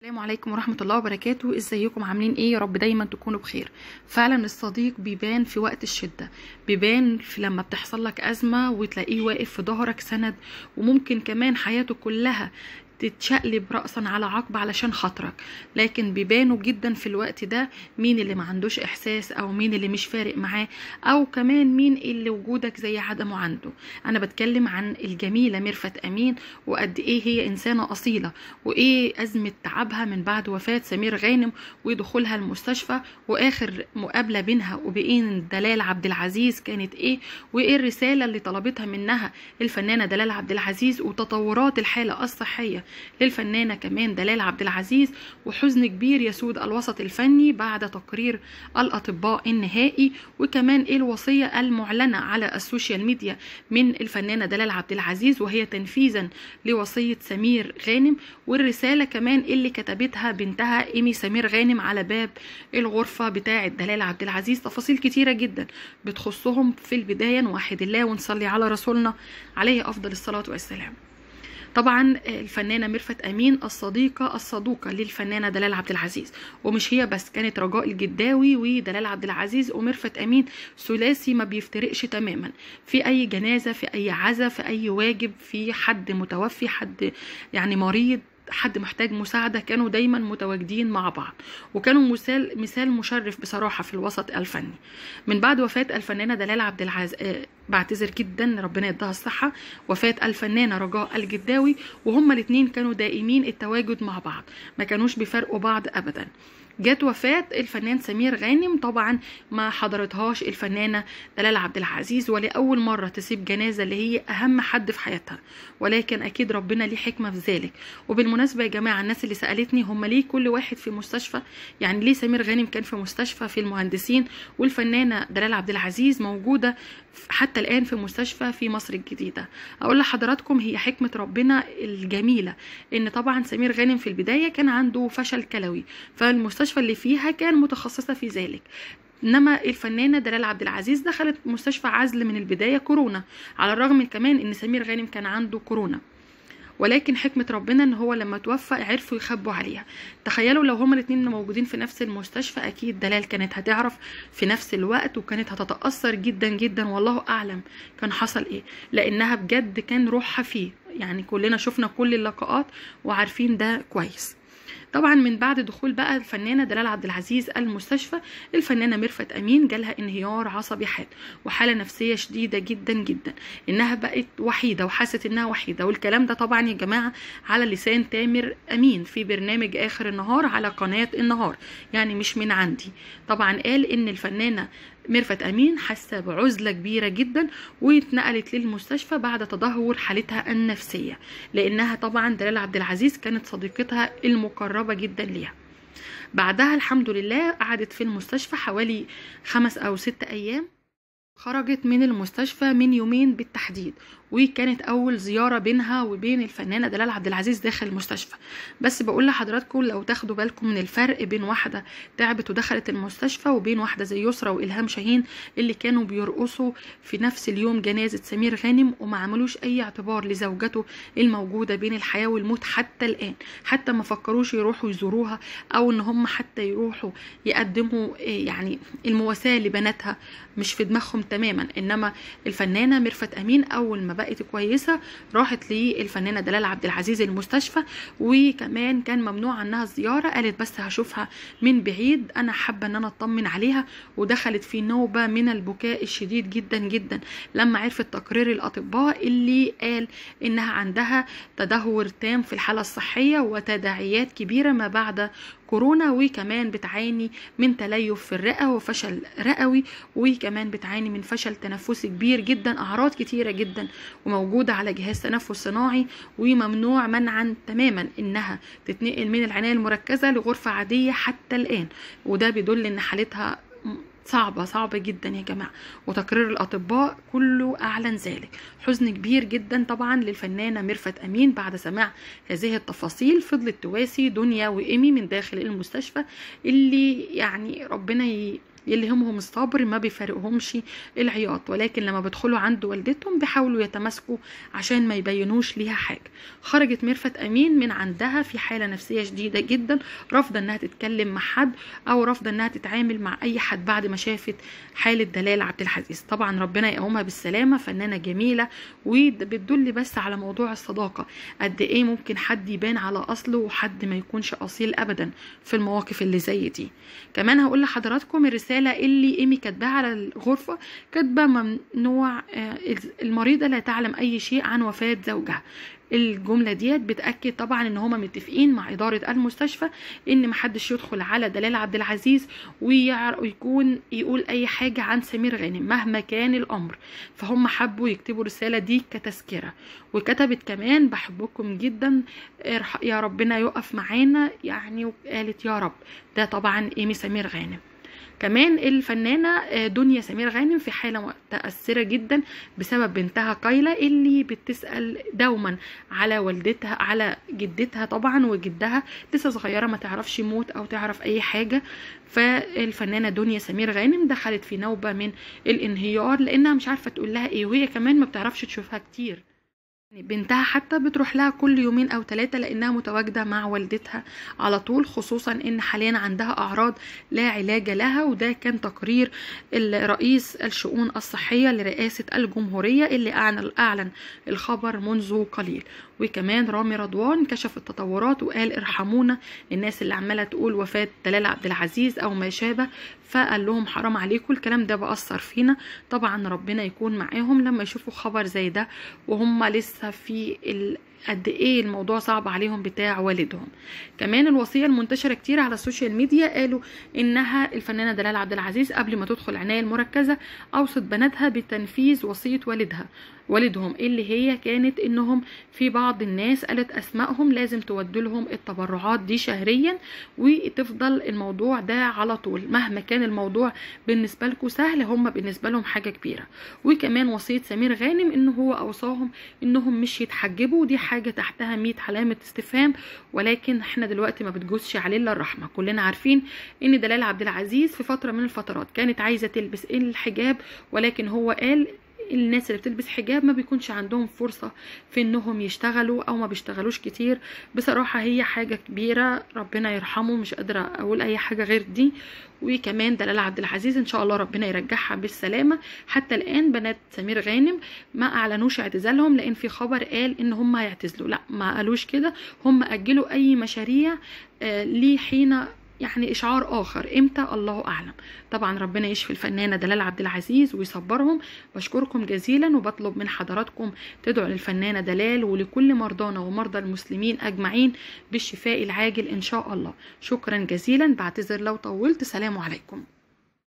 السلام عليكم ورحمة الله وبركاته ازيكم عاملين ايه يا رب دايما تكونوا بخير فعلا الصديق بيبان في وقت الشدة بيبان في لما بتحصل لك أزمة وتلاقيه واقف في ظهرك سند وممكن كمان حياته كلها تتشقلب رأسا على عقب علشان خاطرك لكن بيبانوا جدا في الوقت ده مين اللي ما عندوش إحساس أو مين اللي مش فارق معاه أو كمان مين اللي وجودك زي عدمه عنده أنا بتكلم عن الجميلة ميرفت أمين وقد إيه هي إنسانة أصيلة وإيه أزمة تعبها من بعد وفاة سمير غانم ودخولها المستشفى وآخر مقابلة بينها وبين دلال عبد العزيز كانت إيه وإيه الرسالة اللي طلبتها منها الفنانة دلال عبد العزيز وتطورات الحالة الصحية للفنانة كمان دلال عبد العزيز وحزن كبير يسود الوسط الفني بعد تقرير الأطباء النهائي وكمان إيه الوصية المعلنة على السوشيال ميديا من الفنانة دلال عبد العزيز وهي تنفيذا لوصية سمير غانم والرسالة كمان اللي كتبتها بنتها إيمي سمير غانم على باب الغرفة بتاعة دلال عبد العزيز تفاصيل كتيرة جدا بتخصهم في البداية نوحد الله ونصلي على رسولنا عليه أفضل الصلاة والسلام طبعا الفنانه ميرفت امين الصديقه الصدوقه للفنانه دلال عبد العزيز ومش هي بس كانت رجاء الجداوي ودلال عبد العزيز وميرفت امين ثلاثي ما بيفترقش تماما في اي جنازه في اي عزا في اي واجب في حد متوفي حد يعني مريض حد محتاج مساعده كانوا دايما متواجدين مع بعض وكانوا مثال مثال مشرف بصراحه في الوسط الفني من بعد وفاه الفنانه دلال عبد العزيز آه بعتذر جدا ربنا يديها الصحه وفاه الفنانه رجاء الجداوي وهما الاثنين كانوا دائمين التواجد مع بعض ما كانوش بيفرقوا بعض ابدا جت وفاة الفنان سمير غانم طبعا ما حضرتهاش الفنانة دلال عبد العزيز ولأول مرة تسيب جنازة اللي هي أهم حد في حياتها ولكن أكيد ربنا ليه حكمة في ذلك وبالمناسبة يا جماعة الناس اللي سألتني هم ليه كل واحد في مستشفى يعني ليه سمير غانم كان في مستشفى في المهندسين والفنانة دلال عبد العزيز موجودة حتى الآن في مستشفى في مصر الجديدة أقول لحضراتكم هي حكمة ربنا الجميلة إن طبعا سمير غانم في البداية كان عنده فشل كلوي فالمستشفى اللي فيها كان متخصصة في ذلك انما الفنانه دلال عبد العزيز دخلت مستشفى عزل من البدايه كورونا على الرغم كمان ان سمير غانم كان عنده كورونا ولكن حكمة ربنا ان هو لما توفى عرفوا يخبوا عليها تخيلوا لو هما الاتنين موجودين في نفس المستشفى اكيد دلال كانت هتعرف في نفس الوقت وكانت هتتأثر جدا جدا والله اعلم كان حصل ايه لانها بجد كان روحها فيه يعني كلنا شفنا كل اللقاءات وعارفين ده كويس طبعا من بعد دخول بقى الفنانه دلال عبد العزيز المستشفى الفنانه ميرفت امين جالها انهيار عصبي حاد وحاله نفسيه شديده جدا جدا انها بقت وحيده وحست انها وحيده والكلام ده طبعا يا جماعه على لسان تامر امين في برنامج اخر النهار على قناه النهار يعني مش من عندي طبعا قال ان الفنانه ميرفت امين حاسه بعزله كبيره جدا واتنقلت للمستشفى بعد تدهور حالتها النفسيه لانها طبعا دلال عبد العزيز كانت صديقتها المقربه جدا ليها بعدها الحمد لله قعدت في المستشفى حوالي خمس او ست ايام خرجت من المستشفى من يومين بالتحديد وكانت اول زياره بينها وبين الفنانه دلال عبد العزيز داخل المستشفى بس بقول لحضراتكم لو تاخدوا بالكم من الفرق بين واحده تعبت ودخلت المستشفى وبين واحده زي يسرا والهام شاهين اللي كانوا بيرقصوا في نفس اليوم جنازه سمير غانم وما عملوش اي اعتبار لزوجته الموجوده بين الحياه والموت حتى الان حتى ما فكروش يروحوا يزوروها او ان هم حتى يروحوا يقدموا يعني المواساه لبناتها مش في دماغهم تماما انما الفنانه ميرفت امين اول ما بقت كويسه راحت للفنانه دلال عبد العزيز المستشفى وكمان كان ممنوع عنها الزياره قالت بس هشوفها من بعيد انا حابه ان انا اطمن عليها ودخلت في نوبه من البكاء الشديد جدا جدا لما عرفت تقرير الاطباء اللي قال انها عندها تدهور تام في الحاله الصحيه وتداعيات كبيره ما بعد كورونا وكمان بتعاني من تليف في الرئه وفشل رئوي وكمان بتعاني من فشل تنفسي كبير جدا اعراض كتيره جدا وموجوده على جهاز تنفس صناعي وممنوع منعا تماما انها تتنقل من العنايه المركزه لغرفه عاديه حتى الان وده بيدل ان حالتها صعبة صعبة جدا يا جماعة وتقرير الأطباء كله أعلن ذلك حزن كبير جدا طبعا للفنانة ميرفت أمين بعد سماع هذه التفاصيل فضلت تواسي دنيا وإيمي من داخل المستشفى اللي يعني ربنا يلهمهم الصبر ما بيفارقهمش العياط ولكن لما بيدخلوا عند والدتهم بيحاولوا يتماسكوا عشان ما يبينوش ليها حاجه خرجت ميرفت امين من عندها في حاله نفسيه شديده جدا رافضه انها تتكلم مع حد او رافضه انها تتعامل مع اي حد بعد ما شافت حاله دلال عبد العزيز طبعا ربنا يقومها بالسلامه فنانه جميله وبتدل بس على موضوع الصداقه قد ايه ممكن حد يبان على اصله وحد ما يكونش اصيل ابدا في المواقف اللي زي دي كمان هقول لحضراتكم الرساله اللي ايمي كاتباها على الغرفه كاتبه ممنوع آه، المريضه لا تعلم اي شيء عن وفاه زوجها الجملة ديت بتأكد طبعا ان هما متفقين مع إدارة المستشفى ان محدش يدخل على دلال عبد العزيز ويعر- ويكون يقول اي حاجة عن سمير غانم مهما كان الامر فهم حبوا يكتبوا الرسالة دي كتذكرة وكتبت كمان بحبكم جدا ارح- يا ربنا يقف معانا يعني وقالت يا رب ده طبعا ايمي سمير غانم كمان الفنانة آه، دنيا سمير غانم في حالة متأثرة جدا بسبب بنتها قايلة اللي بتسأل دوما على والدتها على جدتها طبعا وجدها لسه صغيرة ما تعرفش موت أو تعرف أي حاجة فالفنانة دنيا سمير غانم دخلت في نوبة من الانهيار لأنها مش عارفة تقول لها إيه وهي كمان ما بتعرفش تشوفها كتير بنتها حتى بتروح لها كل يومين او ثلاثة لانها متواجدة مع والدتها على طول خصوصا ان حاليا عندها اعراض لا علاج لها وده كان تقرير الرئيس الشؤون الصحية لرئاسة الجمهورية اللي اعلن اعلن الخبر منذ قليل وكمان رامي رضوان كشف التطورات وقال ارحمونا الناس اللي عمالة تقول وفاة دلال عبد العزيز او ما شابه فقال لهم حرام عليكم الكلام ده بأثر فينا طبعا ربنا يكون معاهم لما يشوفوا خبر زي ده وهم لسه في ال... قد ايه الموضوع صعب عليهم بتاع والدهم كمان الوصيه المنتشره كتير على السوشيال ميديا قالوا انها الفنانه دلال عبد العزيز قبل ما تدخل العنايه المركزه اوصت بناتها بتنفيذ وصيه والدها والدهم اللي هي كانت انهم في بعض الناس قالت اسمائهم لازم تودوا لهم التبرعات دي شهريا وتفضل الموضوع ده على طول مهما كان الموضوع بالنسبه لكم سهل هم بالنسبه لهم حاجه كبيره وكمان وصيه سمير غانم ان هو اوصاهم انهم مش يتحجبوا ودي حاجه تحتها 100 علامه استفهام ولكن احنا دلوقتي ما بتجوزش عليه الا الرحمه كلنا عارفين ان دلال عبد العزيز في فتره من الفترات كانت عايزه تلبس الحجاب ولكن هو قال الناس اللي بتلبس حجاب ما بيكونش عندهم فرصة في انهم يشتغلوا او ما بيشتغلوش كتير بصراحة هي حاجة كبيرة ربنا يرحمه مش قادرة اقول اي حاجة غير دي وكمان دلال عبد العزيز ان شاء الله ربنا يرجعها بالسلامة حتى الان بنات سمير غانم ما اعلنوش اعتزالهم لان في خبر قال ان هم هيعتزلوا لا ما قالوش كده هم اجلوا اي مشاريع آه لحين يعني اشعار اخر امتى الله اعلم طبعا ربنا يشفي الفنانه دلال عبد العزيز ويصبرهم بشكركم جزيلا وبطلب من حضراتكم تدعوا للفنانه دلال ولكل مرضانا ومرضى المسلمين اجمعين بالشفاء العاجل ان شاء الله شكرا جزيلا بعتذر لو طولت سلام عليكم